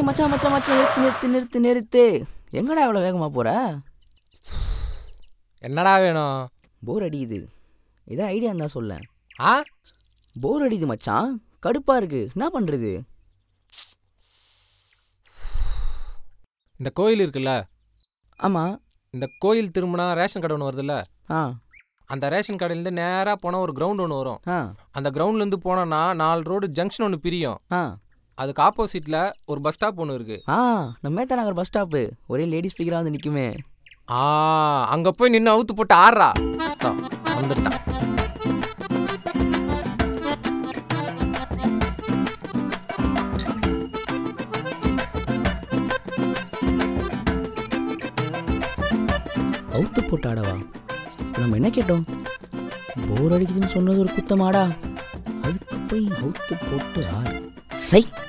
மச்சான் மச்சான் மச்சான் நிறுத்து நிறுத்து நிறுத்து நிறுத்து எங்கடா இவ்வளோ வேகமாக போற என்னடா வேணும் போர் அடிக்குது ஏதாவது ஐடியா இருந்தா சொல்ல ஆ போர் அடிக்குது மச்சான் கடுப்பா இருக்கு என்ன பண்றது இந்த கோயில் இருக்குல்ல ஆமா இந்த கோயில் திரும்பினா ரேஷன் கடை ஒன்று வருதுல்ல ஆ அந்த ரேஷன் கடையிலேருந்து நேராக போனால் ஒரு கிரவுண்ட் ஒன்று வரும் ஆ அந்த கிரவுண்ட்லேருந்து போனோன்னா நாலு ரோடு ஜங்ஷன் ஒன்று பிரியும் ஆ அதுக்கு ஆப்போசிட்டில் ஒரு பஸ் ஸ்டாப் ஒன்று இருக்குது ஆ நம்ம மேத்தா நகர் பஸ் ஸ்டாப்பு ஒரே லேடிஸ் ஸ்பீக்கராக வந்து நிற்குமே ஆ அங்கே போய் நின்று அவுத்து போட்டு ஆடுறா அதான், வந்துட்டான் அவுத்து போட்டு ஆடவா நம்ம என்ன கேட்டோம் போர் அடிக்குதுன்னு சொன்னது ஒரு குத்தமாடா அதுக்கு போய் அவுத்து போட்டு ஆடு சை